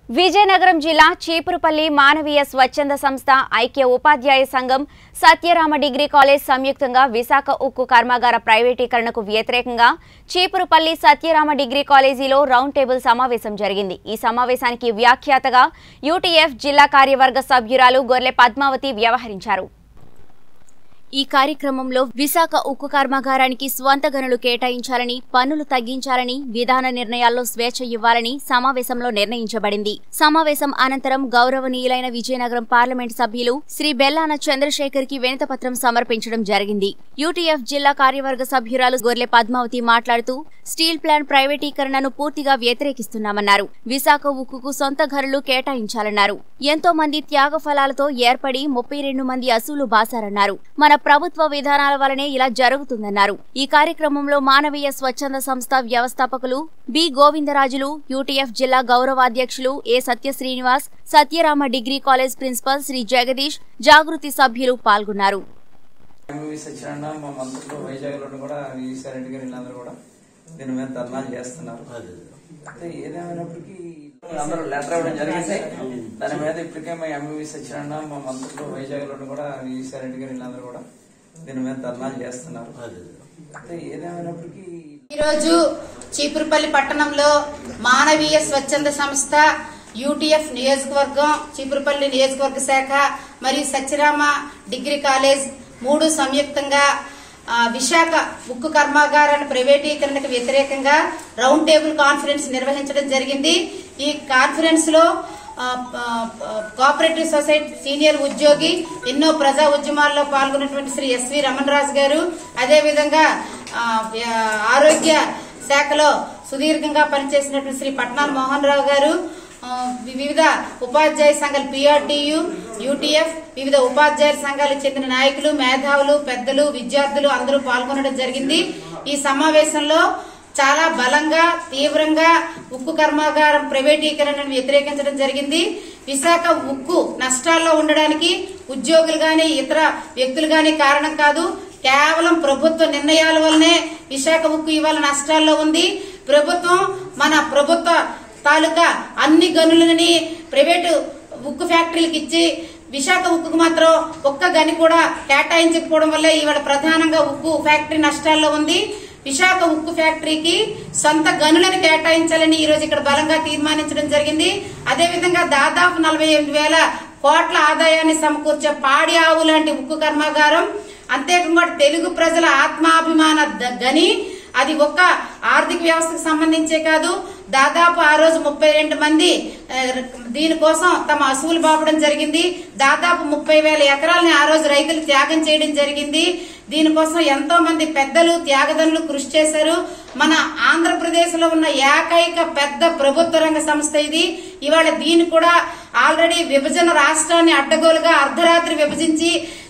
విజయనగరం జిల్లా చీపురుపల్లి మానవీయ స్వచ్ఛంద సంస్థ ఐక్య ఉపాధ్యాయ సంఘం సత్యరామ డిగ్రీ కాలేజ్ సంయుక్తంగా విశాఖ ఉక్కు కర్మాగార ప్రైవేటీకరణకు వ్యతిరేకంగా చీపురుపల్లి సత్యరామ డిగ్రీ కాలేజీలో రౌండ్ టేబుల్ సమావేశం జరిగింది ఈ సమావేశానికి వ్యాఖ్యాతగా యూటీఎఫ్ జిల్లా కార్యవర్గ సభ్యురాలు గొర్లె పద్మావతి వ్యవహరించారు ఈ కార్యక్రమంలో విశాఖ ఉక్కు కర్మాగారానికి స్వంత గనులు కేటాయించాలని పన్నులు తగ్గించాలని విధాన నిర్ణయాల్లో స్వేచ్ఛ ఇవ్వాలని సమావేశంలో నిర్ణయించబడింది సమావేశం అనంతరం గౌరవనీయులైన విజయనగరం పార్లమెంట్ సభ్యులు శ్రీ బెల్లాన చంద్రశేఖర్ కి వినతపత్రం సమర్పించడం జరిగింది యూటీఎఫ్ జిల్లా కార్యవర్గ సభ్యురాలు గొర్లె పద్మావతి మాట్లాడుతూ స్టీల్ ప్లాంట్ ప్రైవేటీకరణను పూర్తిగా వ్యతిరేకిస్తున్నామన్నారు విశాఖ ఉక్కుకు సొంత ఘరులు కేటాయించాలన్నారు ఎంతో మంది త్యాగ ఫలాలతో ఏర్పడి ముప్పై రెండు మంది అసూలు బాసారన్నారు మన ప్రభుత్వ విధానాల వలనే ఇలా జరుగుతుందన్నారు ఈ కార్యక్రమంలో మానవీయ స్వచ్ఛంద సంస్థ వ్యవస్థాపకులు బి గోవిందరాజులు యూటీఎఫ్ జిల్లా గౌరవాధ్యక్షులు A Satya Srinivas Satyarama degree college principal Shri Jagadish Jagruti సభ్యులు పాల్గొన్నారు ఎంవి సత్యనారాయణ మా మంత్రులు వైజాగ్లో కూడా ఈశ్వర రెడ్డి గారు వీళ్ళందరూ కూడా దీని మీద ధర్నాలు చేస్తున్నారు అయితే ఏదేమైనప్పటికీ అందరూ లెటర్ ఇవ్వడం జరిగింది దాని మీద ఇప్పటికే మా ఎంవి సత్యనారాయణ మా మంత్రులు వైజాగ్లో కూడా ఈశ్వర రెడ్డి గారు వీళ్ళందరూ కూడా దీని మీద ధర్నాలు చేస్తున్నారు అయితే ఏదేమైనప్పటికీ ఈరోజు చీపురుపల్లి పట్టణంలో మానవీయ స్వచ్ఛంద సంస్థ యూటీఎఫ్ నియోజకవర్గం చీపురుపల్లి నియోజకవర్గ శాఖ మరియు సత్యరామ డిగ్రీ కాలేజ్ మూడు సంయుక్తంగా ఆ, విశాఖ ఉక్కు కర్మాగారాల ప్రైవేటీకరణకు వ్యతిరేకంగా రౌండ్ టేబుల్ కాన్ఫరెన్స్ నిర్వహించడం జరిగింది ఈ కాన్ఫరెన్స్ లో ఆ, ఆ, కోఆపరేటివ్ సొసైటీ సీనియర్ ఉద్యోగి ఎన్నో ప్రజా ఉద్యమాల్లో పాల్గొన్నటువంటి శ్రీ ఎస్వి రమణరాజు గారు అదేవిధంగా ఆ, వ్య- ఆరోగ్య శాఖలో సుదీర్ఘంగా పనిచేసినటువంటి శ్రీ పట్నాల మోహన్ రావు గారు ఆ, వివిధ ఉపాధ్యాయ సంఘాలు పిఆర్టీయు యూటీఎఫ్ వివిధ ఉపాధ్యాయ సంఘాలకు చెందిన నాయకులు మేధావులు పెద్దలు విద్యార్థులు అందరూ పాల్గొనడం జరిగింది ఈ సమావేశంలో చాలా బలంగా తీవ్రంగా ఉక్కు కర్మాగారం ప్రైవేటీకరణను వ్యతిరేకించడం జరిగింది విశాఖ ఉక్కు నష్టాల్లో ఉండడానికి ఉద్యోగులు గాని ఇతర వ్యక్తులు గాని కారణం కాదు కేవలం ప్రభుత్వ నిర్ణయాల వల్లనే విశాఖ ఉక్కు ఇవాళ నష్టాల్లో ఉంది ప్రభుత్వం మన ప్రభుత్వ తాలూకా అన్ని గనులని ప్రైవేటు ఉక్కు ఫ్యాక్టరీలకు ఇచ్చి విశాఖ ఉక్కుకు మాత్రం ఒక్క గని కూడా కేటాయించకపోవడం వల్ల ఇవాళ ప్రధానంగా ఉక్కు ఫ్యాక్టరీ నష్టాల్లో ఉంది విశాఖ ఉక్కు ఫ్యాక్టరీకి సొంత గనులను కేటాయించాలని ఈ రోజు ఇక్కడ బలంగా తీర్మానించడం జరిగింది అదేవిధంగా దాదాపు నలభై ఎనిమిది వేల కోట్ల ఆదాయాన్ని సమకూర్చే పాడి ఆవు లాంటి ఉక్కు కర్మాగారం అంతేకాకుండా తెలుగు ప్రజల ఆత్మాభిమాన ద- గని అది ఒక్క ఆర్థిక వ్యవస్థకు సంబంధించే కాదు దాదాపు ఆ రోజు ముప్పై రెండు మంది ఆ, దీనికోసం తమ అసువులు బాపడం జరిగింది దాదాపు ముప్పై వేల ఎకరాలని ఆ రోజు రైతులు త్యాగం చేయడం జరిగింది దీనికోసం ఎంతో మంది పెద్దలు త్యాగదనులు కృషి చేశారు మన ఆంధ్రప్రదేశ్ లో ఉన్న ఏకైక పెద్ద ప్రభుత్వ రంగ సంస్థ ఇది ఇవాళ దీన్ని కూడా ఆల్రెడీ విభజన రాష్ట్రాన్ని అడ్డగోలుగా అర్ధరాత్రి విభజించి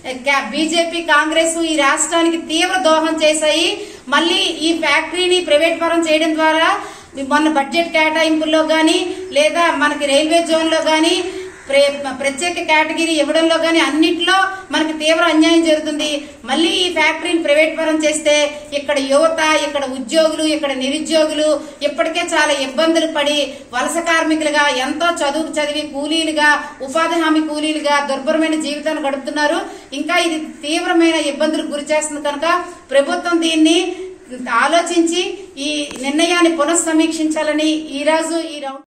బీజేపీ కాంగ్రెస్ ఈ రాష్ట్రానికి తీవ్ర దోహం చేశాయి మళ్ళీ ఈ ఫ్యాక్టరీని ప్రైవేట్ పరం చేయడం ద్వారా మొన్న బడ్జెట్ కేటాయింపుల్లో గాని లేదా మనకి రైల్వే జోన్ లో గాని ప్రే- ప్రత్యేక కేటగిరీ ఇవ్వడంలో గాని అన్నిట్లో మనకి తీవ్ర అన్యాయం జరుగుతుంది మళ్ళీ ఈ ఫ్యాక్టరీని ప్రైవేట్ పరం చేస్తే ఇక్కడ యువత ఇక్కడ ఉద్యోగులు ఇక్కడ నిరుద్యోగులు ఇప్పటికే చాలా ఇబ్బందులు పడి వలస కార్మికులుగా ఎంతో చదువు చదివి కూలీలుగా ఉపాధి హామీ కూలీలుగా దుర్భరమైన జీవితాన్ని గడుపుతున్నారు ఇంకా ఇది తీవ్రమైన ఇబ్బందులకు గురి చేస్తుంది కనుక ప్రభుత్వం దీన్ని ఆలోచించి ఈ నిర్ణయాన్ని పునఃసమీక్షించాలని ఈ రోజు ఈ రౌండ్